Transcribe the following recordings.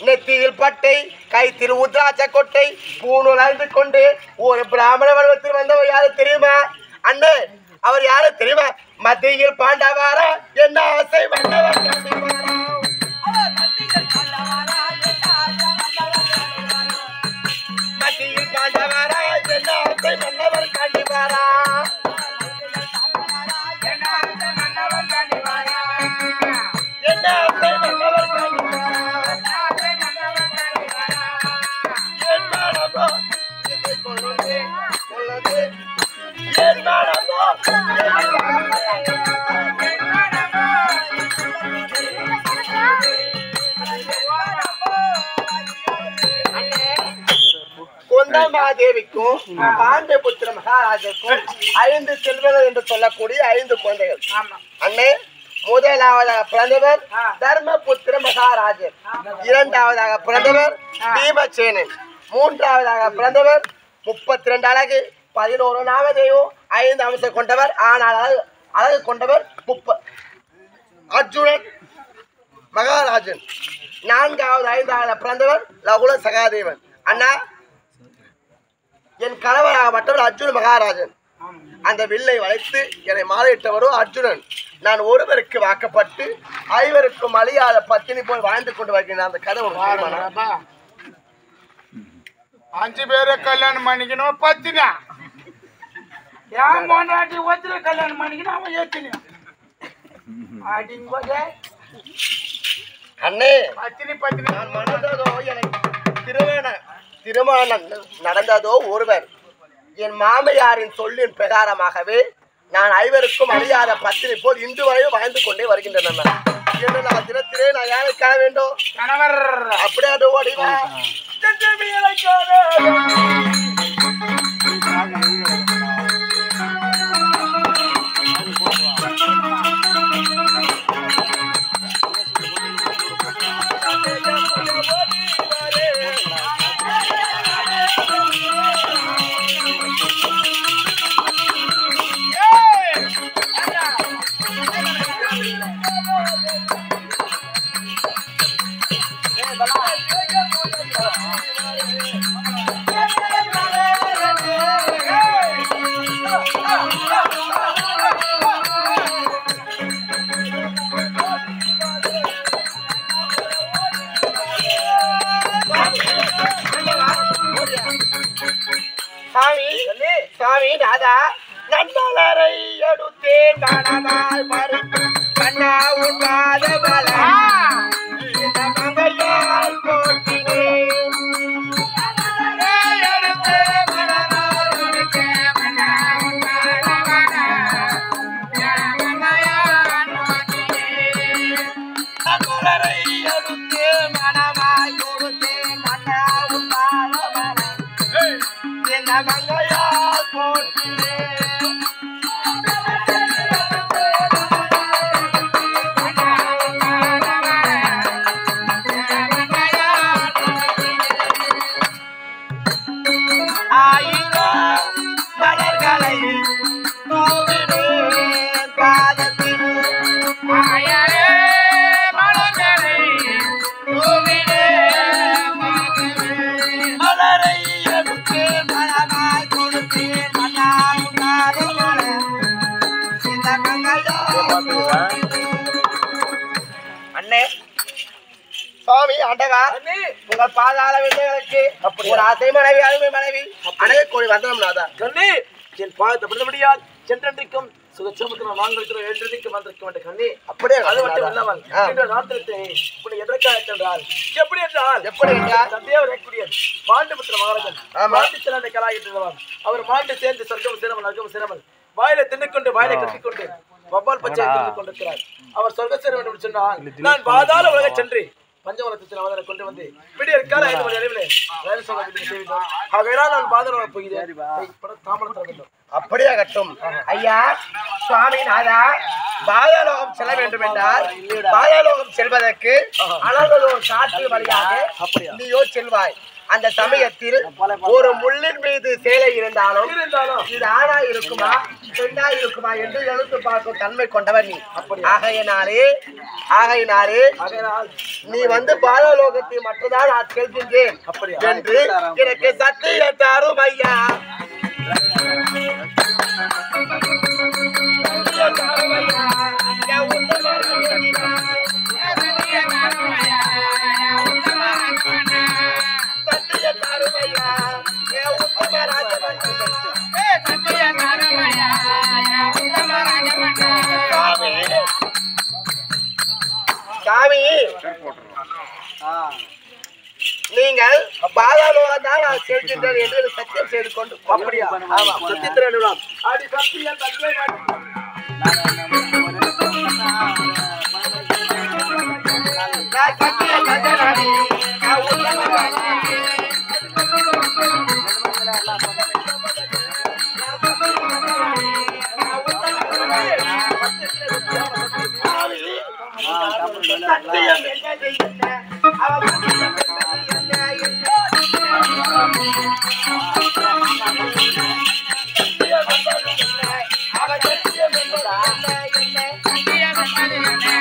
நெத்தியில் பட்டை கை திருவுத்ராட்ச கொட்டை பூணூல் அணிந்து கொண்டு ஒரு பிராமண வடிவத்தில் வந்தவர் யாரு தெரியுமா அண்ணே அவர் யாரு தெரியுமா மத்தியில் பாண்டவாரா என்ன ஆசை வந்தவர் கண்டிப்பாரா? மத்தியில் பாண்டவாரா என்ன ஆசை வந்தவர் கண்டிப்பாரா என்ன ஆசை வந்தவர் கண்டிப்பாரா என் மனமோ இசை கொள்ளுதே, கொள்ளுதே. என் மனமோ குந்தமாதேவிக்கும் பாண்டியபுத்திர மகாராஜருக்கும் ஐந்து செல்வங்கள் என்று சொல்லக்கூடிய ஐந்து குழந்தைகள் அண்ணே முதலாவதாக பிறந்தவர் தர்மபுத்திர மகாராஜர் இரண்டாவதாக பிறந்தவர் பீமசேனன் மூன்றாவதாக பிறந்தவர் முப்பத்தி ரெண்டு அழகு பதினோரு நாமதேவம் ஐந்து அம்சம் கொண்டவர் ஆனால் அழகு அழகு கொண்டவர் முப்ப அர்ஜுனன் மகாராஜன் நான்காவது ஐந்தாவது பிறந்தவர் லகுல சகாதேவன் அண்ணா என் கணவராகப்பட்டவர் அர்ஜுன் மகாராஜன் அந்த வில்லை வளைத்து என்னை மாலையிட்டவரோ அர்ஜுனன் நான் ஒருவருக்கு வாக்கப்பட்டு ஐவருக்கும் அழியாத பத்தினி போல் வாழ்ந்து கொண்டு வருகிறேன் அந்த கதை ஒரு தீர்மானம். அஞ்சு பேரை கல்யாணம் பண்ணிக்கணும் பத்தினா என் பொண்டாட்டி ஒருத்தர கல்யாணம் பண்ணிக்கினா அவன் ஏத்தினான் அப்படிங்க அண்ணே பத்தினி பத்தினி நான் மணந்ததோ எனக்கு திருமண திருமணம் நடந்ததோ ஒருவர் என் மாமையாரின் சொல்லின் பிரகாரமாகவே நான் ஐவருக்கும் அழியாத பத்தினி போல் இன்று வரையும் வாழ்ந்து கொண்டே வருகின்றன என்று நான் தினத்திலே நான் யாரை காண வேண்டும் கணவர் அப்படியே அது ஓடிவா சாமி சாமி தாதா நன்மலரை எடுத்தேன் மனமாய் மறுத்து கண்ணா உண்டாத மலர் இந்த மங்கையால் போற்றினேன் நன்மலரை எடுத்தேன் மனமாய் கொடுத்தேன் கண்ணா உண்டாத மலர் இந்த மங்கையால் போற்றினேன் ஆயிரம் மலர்களை தூவினேன் பாதத்தில் ஆயிரே மலர்களை தூவினேன் பாதத்தில். மலரை எடுத்து மனமாய் கொடுத்தேன் மன்னார் உண்ணாத மலர். இந்த கங்கையால் அண்ணே சுவாமி ஆண்டவா உங்கள் பாதாள விந்தைகளுக்கு ஒரு ஆசை மனைவி அருமை மனைவி அணைய கோழி வந்தனம் நாதா கண்ணே என் பாதத்தை பிரதமடியால் சென்றன்றைக்கும் சுகச்சமுத்திரம் வாங்கலுக்கு ஏற்றதைக்கும் வந்திருக்க வேண்டிய கண்ணே அப்படியே அது மட்டும் நாதா. இல்லாமல் ஆ. இன்று ராத்திரத்தை இப்படி எதற்காக சென்றால் எப்படி என்றால் எப்படி என்றால்? தந்தையார் வரக்கூடிய பாண்டுபுத்திர மகாராஜன் ஆமா. மாட்டு சிறந்த கலாயிட்டவர் அவர் மாண்டு சேர்ந்து சொர்க்கம் சேரமல் நரகம் சேரமல் வாயில தின்னுக்கொண்டு வாயில கட்டிக்கொண்டு வவ்வால் பச்சை தின்று கொண்டிருக்கிறார் அவர் சொர்க்க சேர வேண்டும் என்று சொன்னால் நான் பாதாள உலக சென்று பஞ்சவலத்தில் அவதனை கொண்டு வந்து விடியற் கால ஐந்து மணி அளவிலே வேலை சொல்ல செய்தோம் ஆகையால் நான் பாதாள போகிறேன் தாமரத்தில் வேண்டும் அப்படியே கட்டும் ஐயா சுவாமி நாதா பாதாளோகம் செல்ல வேண்டும் என்றால் பாதாளோகம் செல்வதற்கு அழகலோர் காற்று வழியாக நீயோ செல்வாய் அந்த சமயத்தில் ஒரு முள்ளின் மீது சேலை இருந்தாலும் இருந்தாலும் இது ஆணா இருக்குமா பெண்ணா இருக்குமா என்று எழுத்து பார்க்கும் தன்மை கொண்டவர் நீ ஆகையினாலே ஆகையினாலே ஆகையினால் நீ வந்து பாலலோகத்தை மட்டும்தான் நான் செல்கின்றேன் அப்படியா? என்று எனக்கு சத்தியம் தாரும் ஐயா சத்தியம் தாரும் ஐயா என் உத்தம ராஜமந்திரி. சாமி சாமி நீங்கள் பாதாளோகம் தான் நான் செல்கின்றேன் என்று சத்தியம் செய்து கொண்டு அப்படியா ஆமா சத்தியத்திரன் அடி சத்தியம் தந்தை நான் சத்தியம் தந்தேனாடி. நான் உத்தம ராஜமந்திரி. சத்தியம் என்ன செய்யுங்க? அவன் சத்தியம் என்ன என்ன அவன் சத்தியம் என்பது என்ன என்ன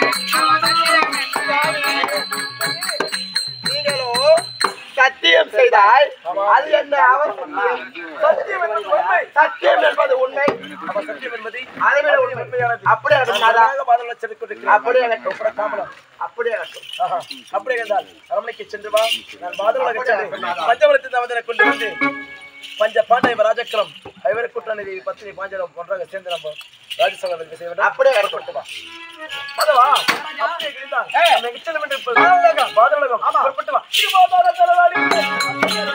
நீங்களோ சத்தியம் செய்தால் அது என்ன அவர் சத்தியம் சத்தியம் என்பது உண்மை சத்தியம் என்பது உண்மை அப்ப சத்தியம் என்பது அதை விட உண்மை உண்மையானது அப்படியே ஆகட்டும் நாதா. நாதாக பாதல சென்று கொண்டிருக்கிறேன் அப்படியே ஆகட்டும் அப்புறம் தாமதம் அப்படியே ஆகட்டும் ஆஹா. அப்படியே என்றால் அரண்மனைக்கு சென்று வா நான் பாதவளாக சென்று பஞ்சவரத்தை தவதனை கொண்டு வந்து பஞ்ச பாண்டவ ராஜக்கிரம் ஐவர கூட்டணி பத்தினி பாஞ்சரம் ஒன்றாக சேர்ந்து நம்ம ராஜசபாவிற்கு செய்ய வேண்டும் அப்படியே ஆகட்டும் வா அதவா அப்படியே கிழிந்தான் நம்ம எங்க செல்ல வேண்டும் இப்போது பாதவளகம் புறப்பட்டு வா இது பாதாள தலவாடி.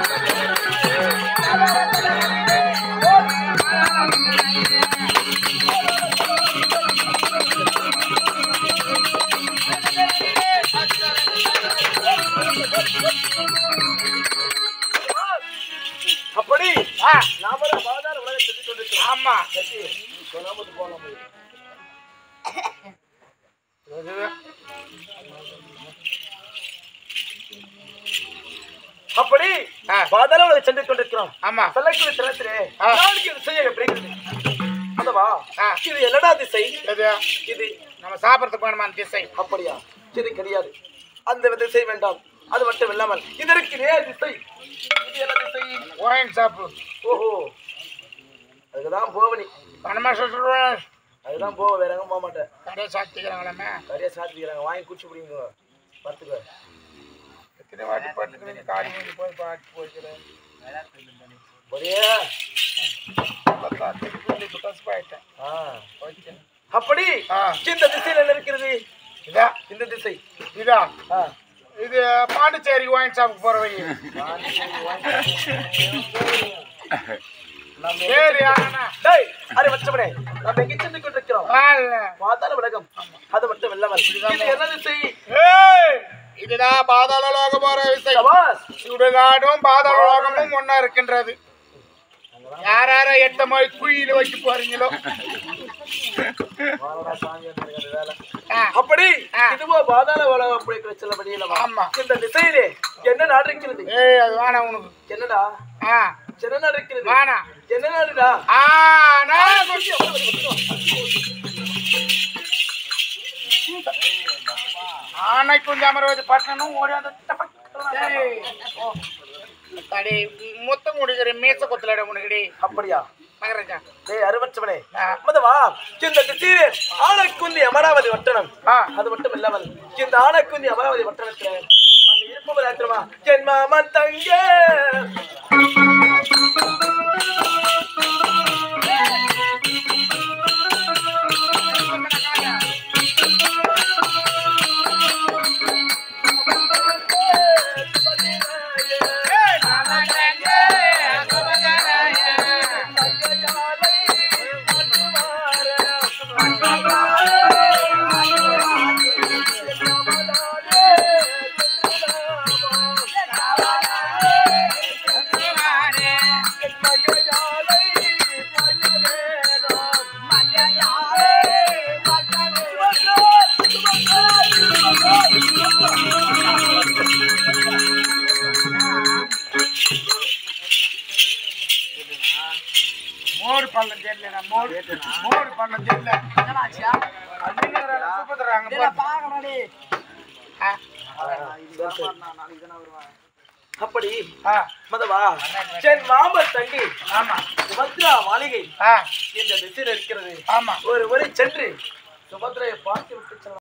அப்படி நாம பாதாள உலகை சென்று கொண்டிருக்கிறோம் ஆமா சரி, சொல்லாமல் போகலாம் போய். அப்படி ஆ. பாதாள உலகை சென்று கொண்டிருக்கிறோம் ஆமா சொல்லக்கூடிய தினத்திலே ஆ. நாளைக்கு இது செய்ய எப்படிங்கிறது அதவா ஆ. இது என்னடா திசை எது இது நம்ம சாப்பிடறதுக்கு வேணுமா அந்த திசை அப்படியா இது கிடையாது அந்த திசை வேண்டாம் அது மட்டும் இல்லாமல் இதற்கு நேர் திசை இது என்ன திசை ஒயின் சாப்பு ஓஹோ அதுக்குதான் போவனி பணமா சொல்றேன் அதுதான் போவ வேற எங்க போக மாட்டேன் கடையை சாத்திக்கிறாங்களாமே நிறைய சாத்திக்கிறாங்க வாங்கி குடிச்சு பிடிங்க பார்த்துக்க எத்தனை வாட்டி பட்டுக்கிறீங்க காடி மூஞ்சி போய் பாட்டு போய்க்கிறேன் ஒரே இப்போ கசுப்பாயிட்டேன் ஆ. ஓகே அப்படி ஆ. இந்த திசையில என்ன இருக்கிறது இதா இந்த திசை இதா ஆ. இது பாண்டிச்சேரி ஒயின் ஷாப்புக்கு போற வழி சரி ஆனா டேய் அரே வச்சவனே நம்ம எங்க சென்று கொண்டிருக்கிறோம் வால்ல. பாதாள உலகம் அது மட்டும் இல்லாமல் இது என்ன திசை ஏய், இதுதான் பாதாள லோகம் போற விஷயம் சபாஸ் சுடுகாடும் பாதாள லோகமும் ஒன்னா இருக்கின்றது யார் யார எட்ட மாதிரி குழியில வைக்க போறீங்களோ வாடா சாமி எனக்கு வேலை ஆ, அப்படி ஆ. இதுவோ பாதாள உலகம் அப்படி செல்லபடியில ஆமா. இந்த திசையிலே என்ன நாடு இருக்கிறது ஏய் அது வேணாம் உனக்கு என்னடா ஆ என்ன நாடு இருக்கிறது வேணாம் என்ன நாடுடா ஆ நான் ஆனை கொஞ்சம் அமர்வது பட்டணும் ஓடி வந்து ஏய், ஓ. தடி மொத்தம் முடிக்கிற மீச கொத்தலட உனக்குடி அப்படியா மகராஜா டேய் அருவற்றவனே ஆ. மதவா இந்த திசையிலே ஆனைக்குந்தி அமராவதி வட்டணம் ஆ அது மட்டும் இல்லாமல் இந்த ஆனைக்குந்தி அமராவதி வட்டணத்துல அங்க இருப்பவர் யாத்திரமா என் மாமன் தங்க மூடு பண்ணது இல்ல சுபத்துறாங்க அப்படி மதவா சென் மாம தங்கி ஆமா சுபத்ரா மாளிகை ஆ இந்த திசையில் இருக்கிறது ஆமா ஒரு முறை சென்று சுபத்ரையை பார்த்து விட்டு செல்ல